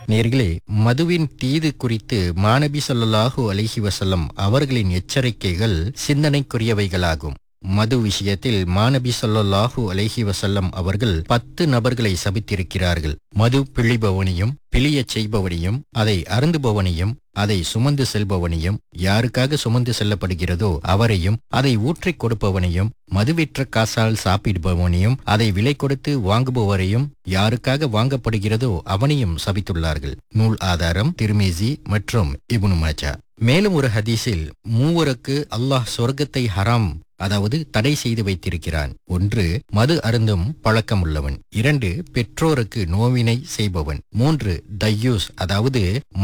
நேர்களே மதுவின் தீது குறித்து மாநபி ஸல்லல்லாஹு அலைஹி வஸல்லம் அவர்களின் எச்சரிக்கைகள் சிந்தனைக்குரியவைகளாகும் மது விஷயத்தில் மாநபி ஸல்லல்லாஹு அலைஹி வஸல்லம் அவர்கள் பத்து நபர்களை சபித்திருக்கிறார்கள் மது பிழிபவனையும் பிழியச் செய்பவனையும் அதை அருந்துபவனையும் அதை சுமந்து செல்பவனையும் யாருக்காக சுமந்து செல்லப்படுகிறதோ அவரையும் அதை ஊற்றிக் கொடுப்பவனையும் மதுவிற்ற காசால் சாப்பிடுபவனையும் அதை விலை கொடுத்து வாங்குபவரையும் யாருக்காக வாங்கப்படுகிறதோ அவனையும் சபித்துள்ளார்கள் நூல் ஆதாரம் திருமேசி மற்றும் இப்னு மாஜா மேலும் ஒரு ஹதீஸில் மூவருக்கு அல்லாஹ் சொர்க்கத்தை ஹராம் அதாவது தடை செய்து வைத்திருக்கிறான் ஒன்று மது அருந்தும் பழக்கம் உள்ளவன் இரண்டு பெற்றோருக்கு நோவினை செய்பவன் மூன்று தையூஸ் அதாவது